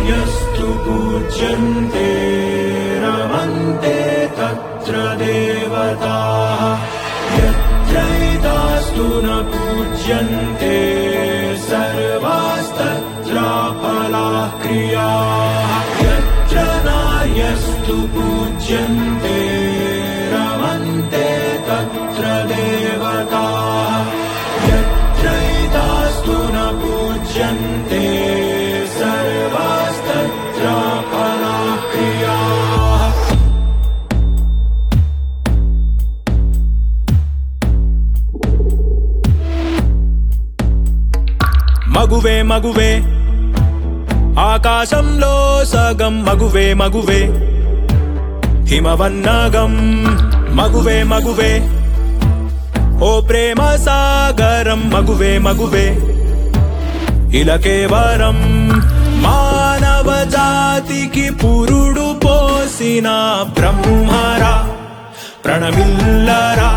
यस्तु पूज्यन्ते रमन्ते तत्र देवताः यत्रैतास्तु न पूज्यन्ते सर्वास्तत्राफलाः क्रियाः यत्र नार्यस्तु पूज्यन्ते रमन्ते तत्र देवताः यत्रैतास्तु न पूज्यन्ते सर्वास्तत्राफलाः क्रियाः మగువే మగువే ఆకాశంలో సగం మగువే మగువే హిమవన్నగం మగువే మగువే ఓ ప్రేమ సాగరం మగువే మగువే ఇలా కేవలం మానవ జాతికి పురుడు పోసిన బ్రహ్మరా ప్రణమిల్లరా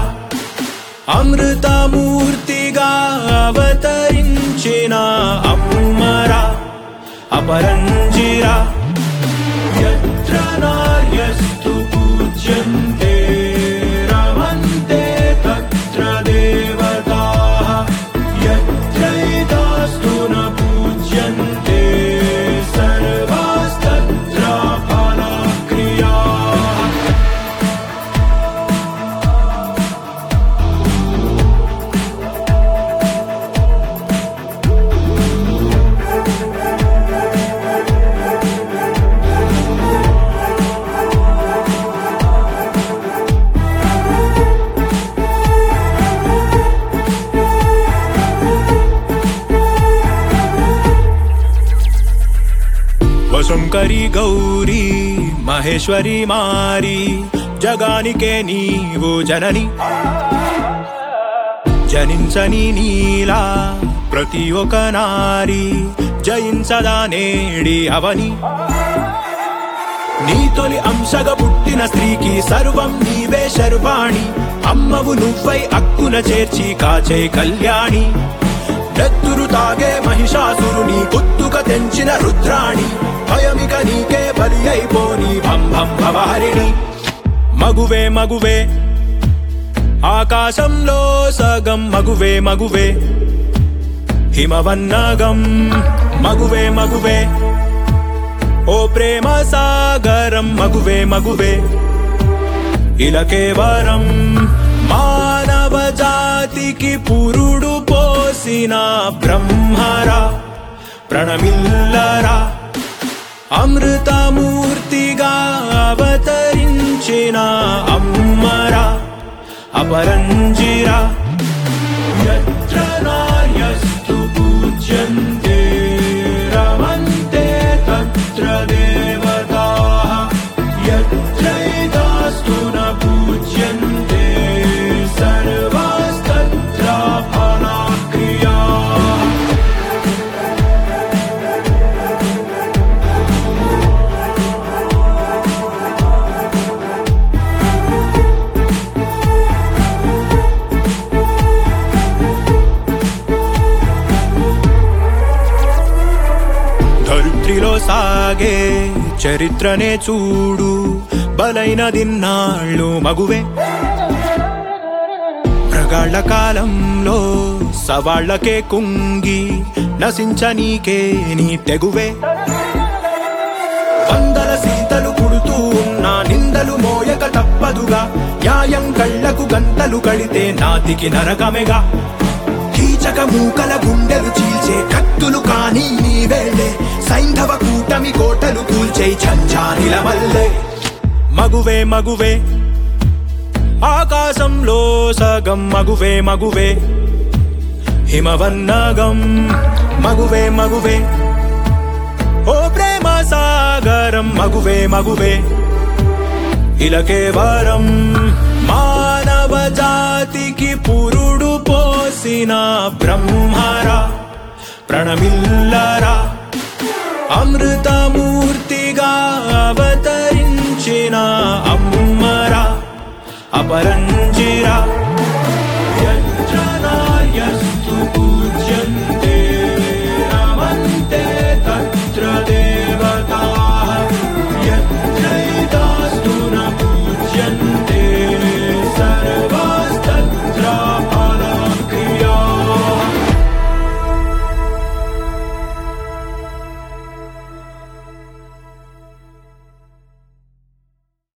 అమృతమూర్తిగా అవతరించిన అమ్మరా అపరంజిరా यत्र नार्यस्तु पूज्यन्ते रमन्ते तत्र देवताः यत्रैतास्तु न पूज्यन्ते सर्वास्तत्राफलाः क्रियाः వశంకరి గౌరీ మహేశ్వరి మారి జగానికే నీవు జనని జనించని నీలా ప్రతి ఒక్క నారి జయించదా నేడి అవని నీ తొలి అంశగా పుట్టిన స్త్రీకి సర్వం నీవే శర్వాణి అమ్మవు నువ్వై అక్కున చేర్చి కాచే కళ్యాణి నెత్తురు తాగే మహిషాసురుని గుత్తుక తెంచిన రుద్రాణి భయమిక నీకే బలి అయిపోని భం భం భవారిణి మగువే మగువే ఆకాశంలో సగం మగువే మగువే హిమవన్నగం మగువే మగువే ఓ ప్రేమ సాగరం మగువే మగువే ఇలా కేవలం మానవ జాతికి పురుడు పోసిన బ్రహ్మరా ప్రణమిల్లరా అమృతమూర్తిగా అవతరించిన అమ్మరా అపరంజిరా यत्र नार्यस्तु पूज्यन्ते रमन्ते तत्र देवताः यत्रैतास्तु न पूज्यन्ते सर्वास्तत्राफलाः क्रियाः ధరిత్రిలో సాగే చరిత్రనే చూడు బలైన దిన్నాళ్ళు మగువే ప్రగాళ్ళ కాలంలో సవాళ్లకే కుంగి నశించనీకే నీ తెగువే వందల సీతలు పుడుతూ ఉన్న నిందలు మోయక తప్పదుగా న్యాయం కళ్ళకు గంటలు కడితే నాతికి నరకమెగా కీచక మూకల గుండెలు చీల్చే కత్తులు కానీ నీ వేళ్ళే సైంధవ కూటమి కోటలు కూల్చే ఝంఝానిల వల్లే మగువే మగువే ఆకాశంలో సగం మగువే మగువే హిమవన్నగం మగువే మగువే ఓ ప్రేమ సాగరం మగువే మగువే ఇలా కేవలం మానవ జాతికి పురుడు పోసిన బ్రహ్మరా ప్రణమిల్లరా అమృతమూర్తిగా అవతరించిన అమ్మరా అపరంజిరా